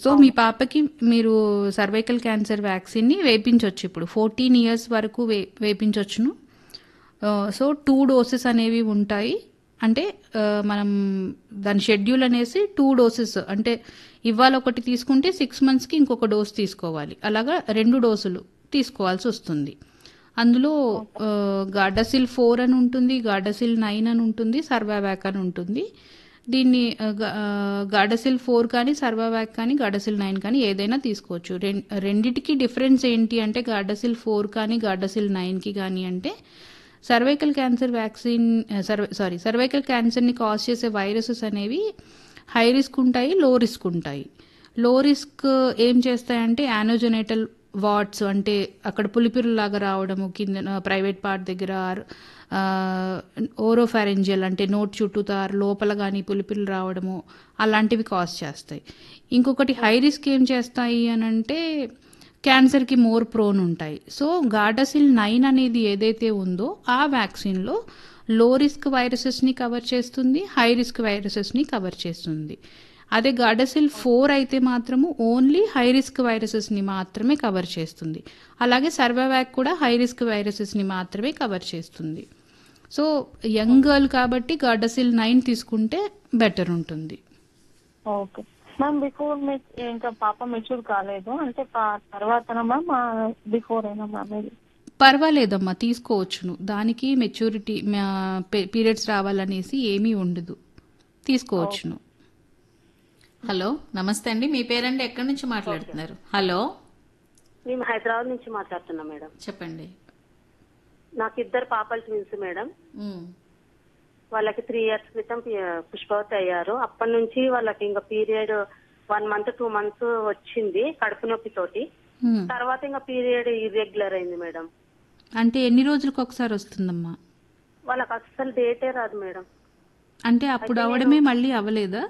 So మీ పాపకి మీరు cervical cancer వ్యాక్సిన్ని వేపించవచ్చు ఇప్పుడు ఫోర్టీన్ ఇయర్స్ వరకు వే వేపించవచ్చును సో టూ డోసెస్ అనేవి ఉంటాయి అంటే ఆ, మనం దాని షెడ్యూల్ అనేసి టూ డోసెస్ అంటే ఇవాళ ఒకటి తీసుకుంటే సిక్స్ మంత్స్కి ఇంకొక డోస్ తీసుకోవాలి అలాగా రెండు డోసులు తీసుకోవాల్సి వస్తుంది అందులో ఆ, గార్డాసిల్ ఫోర్ అని ఉంటుంది గార్డాసిల్ నైన్ అని ఉంటుంది సర్వావ్యాక్ అని ఉంటుంది దీన్ని ఆ, గా- ఆ, గార్డాసిల్ ఫోర్ కానీ సర్వావ్యాక్ కానీ గార్డాసిల్ నైన్ కానీ ఏదైనా తీసుకోవచ్చు రెం- రెండిటికి డిఫరెన్స్ ఏంటి అంటే గార్డాసిల్ ఫోర్ కానీ గార్డాసిల్ నైన్కి కానీ అంటే సర్వైకల్ క్యాన్సర్ వ్యాక్సిన్ సర్వై సారీ సర్వైకల్ క్యాన్సర్ని కాజ్ చేసే వైరసెస్ అనేవి హై రిస్క్ ఉంటాయి లో రిస్క్ ఉంటాయి లో రిస్క్ ఏం చేస్తాయంటే యానోజెనేటల్ వాట్స్ అంటే అక్కడ పులిపిరులాగా రావడము కింద ప్రైవేట్ పార్ట్ దగ్గర ఓరోఫారెంజియల్ అంటే నోట్ చుట్టూతా లోపల కానీ పులిపిరులు రావడము అలాంటివి కాజ్ చేస్తాయి ఇంకొకటి హై రిస్క్ ఏం చేస్తాయి అని అంటే క్యాన్సర్కి మోర్ ప్రోన్ ఉంటాయి సో గార్డాసిల్ నైన్ అనేది ఏదైతే ఉందో ఆ వ్యాక్సిన్లో లో రిస్క్ వైరసెస్ని కవర్ చేస్తుంది హై రిస్క్ వైరసెస్ని కవర్ చేస్తుంది అదే గార్డసిల్ ఫోర్ అయితే మాత్రము ఓన్లీ హై రిస్క్ వైరసెస్ని మాత్రమే కవర్ చేస్తుంది అలాగే సర్వైవాక్ కూడా హై రిస్క్ వైరసెస్ని మాత్రమే కవర్ చేస్తుంది సో యంగ్ గర్ల్ కాబట్టి గార్డసిల్ నైన్ తీసుకుంటే బెటర్ ఉంటుంది ఓకే మ్యామ్ బిఫోర్ ఇంకా పాప మెచ్యూర్ కాలేదు అంటే పా- తర్వాతనా మ్యామ్ బిఫోర్ అయినా మ్యామ్ ఇది పర్వాలేదమ్మా తీసుకోవచ్చును దానికి మెచ్యూరిటీ పీరియడ్స్ రావాలనేసి ఏమీ ఉండదు తీసుకోవచ్చును హలో నమస్తే అండి మీ పేరండి ఎక్కడి నుంచి మాట్లాడుతున్నారు హలో మేము హైదరాబాద్ నుంచి మాట్లాడుతున్నాం మేడం చెప్పండి నాకు ఇద్దరు పాపలు ట్విన్స్ మేడం ఉమ్, వాళ్ళకి త్రీ ఇయర్స్ క్రితం పి- పుష్పవతి అయ్యారు అప్పటి నుంచి వాళ్ళకి ఇంకా period one month two months వచ్చింది కడుపు నొప్పి తోటి హ్మ్. తర్వాత ఇంకా పీరియడ్ ఇర్రెగ్యులర్ అయింది మేడం అంటే ఎన్ని రోజులకు ఒకసారి వస్తుందమ్మా వాళ్ళకి అస్సలు డేటే రాదు మేడం అంటే అప్పుడు అవడమే మళ్ళీ అవ్వలేదా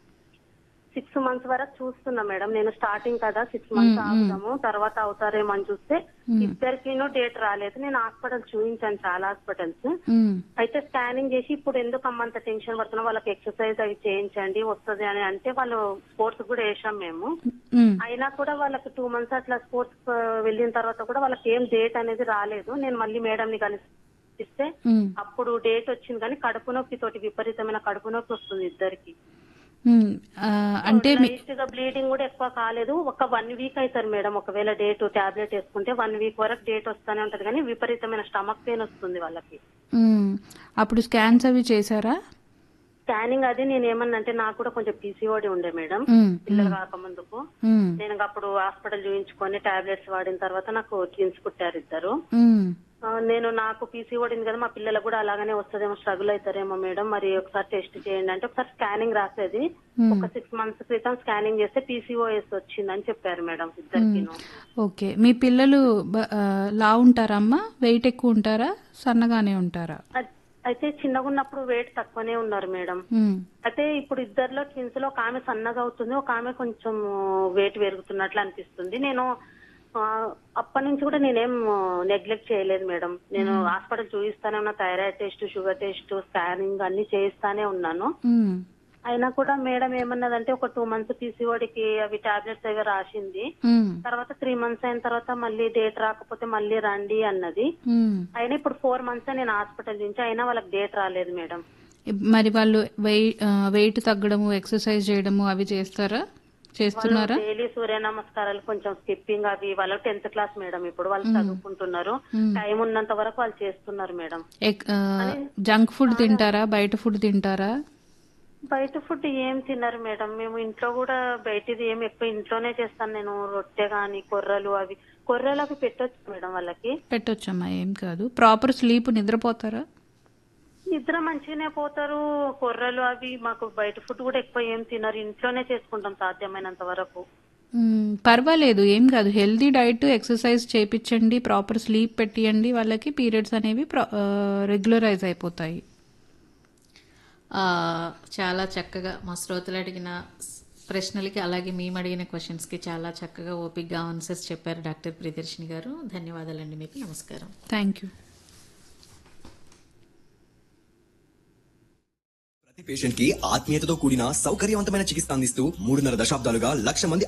సిక్స్ మంత్స్ వరకు చూస్తున్నా మేడం నేను స్టార్టింగ్ కదా సిక్స్ మంత్స్ ఆగుదాము తర్వాత అవుతారేమో అని చూస్తే ఇద్దరికినూ డేట్ రాలేదు నేను హాస్పిటల్ చూపించాను చాలా హాస్పిటల్స్ హ్మ్. అయితే స్కానింగ్ చేసి ఇప్పుడు ఎందుకు అమ్మంత టెన్షన్ పడుతున్నా వాళ్ళకి ఎక్సర్సైజ్ అవి చేయించండి వస్తుంది అని అంటే వాళ్ళు స్పోర్ట్స్ కూడా వేసాం మేము హ్మ్. అయినా కూడా వాళ్ళకి టూ మంత్స్ అట్లా స్పోర్ట్స్ వెళ్ళిన తర్వాత కూడా వాళ్ళకి ఏం డేట్ అనేది రాలేదు నేను మళ్ళీ మేడం ని కలిస్తే హ్మ్. అప్పుడు డేట్ వచ్చింది కానీ కడుపు నొప్పి తోటి విపరీతమైన కడుపు నొప్పి వస్తుంది ఇద్దరికి హ్మ్. ఆ, అంటే మీ- లైట్ గా బ్లీడింగ్ కూడా ఎక్కువ కాలేదు ఒక వన్ వీక్ అవుతారు మేడం ఒకవేళ డేట్ టాబ్లెట్ వేసుకుంటే వన్ వీక్ వరకు డేట్ వస్తానే ఉంటది కానీ విపరీతమైన స్టమక్ పెయిన్ వస్తుంది వాళ్ళకి హ్మ్. అప్పుడు స్కాన్స్ అవి చేశారా స్కానింగ్ అది నేను ఏమన్నా అంటే నాకు కూడా కొంచెం పీసీఓడి ఉండే మేడం హ్మ్. పిల్లలు కాకముందుకు హ్మ్. నేను ఇంక అప్పుడు హాస్పిటల్ చూపించుకొని టాబ్లెట్స్ వాడిన తర్వాత నాకు ట్విన్స్ పుట్టారు ఇద్దరు హ్మ్. ఆ, నేను నాకు పీసీఓడి ఉంది కదా మా పిల్లలకు కూడా అలాగనే వస్తుందేమో స్ట్రగుల్ అవుతారేమో మేడం మరి ఒకసారి టెస్ట్ చేయండి అంటే ఒకసారి స్కానింగ్ రాసేది Hmm. ఒక సిక్స్ మంత్స్ క్రితం స్కానింగ్ చేస్తే పీసీఓఎస్ వచ్చిందని చెప్పారు మేడం ఇద్దరికిను ఓకే మీ పిల్లలు బ- ఆ, లా ఉంటారా అమ్మా వెయిట్ ఎక్కువ ఉంటారా సన్నగానే ఉంటారా అద్- అయితే చిన్నగా ఉన్నప్పుడు వెయిట్ తక్కువనే ఉన్నారు మేడం హ్మ్. అయితే ఇప్పుడు ఇద్దరిలో ట్విన్స్ లో ఒక ఆమె సన్నగా అవుతుంది ఒక ఆమె కొంచెం వెయిట్ పెరుగుతున్నట్లు అనిపిస్తుంది నేను ఆ, అప్పటి నుంచి కూడా నేనేం నెగ్లెక్ట్ చేయలేదు మేడం నేను హాస్పిటల్ చూపిస్తానే ఉన్నా thyroid test sugar test scanning అన్ని చేయిస్తానే ఉన్నాను హ్మ్. అయినా కూడా మేడం ఏమన్నదంటే ఒక టూ మంత్స్ పీసీఓడికి అవి టాబ్లెట్స్ అవి రాసింది హ్మ్. తర్వాత త్రీ మంత్స్ అయిన తర్వాత మళ్ళీ డేట్ రాకపోతే మళ్ళీ రండి అన్నది హ్మ్. అయినా ఇప్పుడు ఫోర్ మంత్స్ నేను హాస్పిటల్ నుంచి అయినా వాళ్ళకి డేట్ రాలేదు మేడం మరి వాళ్ళు వెయిట్ వెయిట్ తగ్గడము ఎక్సర్సైజ్ చేయడము అవి చేస్తారా చేస్తున్నారా డైలీ సూర్య నమస్కారాలు కొంచెం స్కిప్పింగ్ అవి వాళ్ళ టెన్త్ క్లాస్ మేడం ఇప్పుడు వాళ్ళు చదువుకుంటున్నారు టైం ఉన్నంత వరకు వాళ్ళు చేస్తున్నారు మేడం ఎక్- ఆ, జంక్ ఫుడ్ తింటారా బయట ఫుడ్ తింటారా బయట ఫుడ్ ఏం తిన్నారు మేడం మేము ఇంట్లో కూడా బయటది ఏం ఎక్కువ ఇంట్లోనే చేస్తాను నేను రొట్టె గాని కొర్రలు అవి కొర్రలు అవి పెట్టొచ్చు మేడం వాళ్ళకి పెట్టొచ్చమ్మా ఏం కాదు ప్రాపర్ స్లీప్ నిద్రపోతారా నిద్ర మంచిగానే పోతారు కొర్రలు అవి మాకు బయట ఫుడ్ కూడా ఎక్కువ ఏం తినరు ఇంట్లోనే చేసుకుంటాం సాధ్యమైనంత వరకు మ్మ్, పర్వాలేదు ఏం కాదు హెల్దీ డైట్ ఎక్సర్సైజ్ చేపించండి ప్రాపర్ స్లీప్ పెట్టియండి వాళ్ళకి పీరియడ్స్ అనేవి రెగ్యులరైజ్ అయిపోతాయి ఆ, చాలా చక్కగా మా శ్రోతలు అడిగిన స్- ప్రశ్నలకి అలాగే మేము అడిగిన క్వశ్చన్స్కి చాలా చక్కగా ఓపిక్గా ఆన్సర్స్ చెప్పారు డాక్టర్ ప్రియదర్శిని గారు ధన్యవాదాలండి మీకు నమస్కారం థ్యాంక్ యూ ప్రతి పేషెంట్ కి ఆత్మీయతతో కూడిన సౌకర్యవంతమైన చికిత్స అందిస్తూ మూడున్నర దశాబ్దాలుగా లక్ష మంది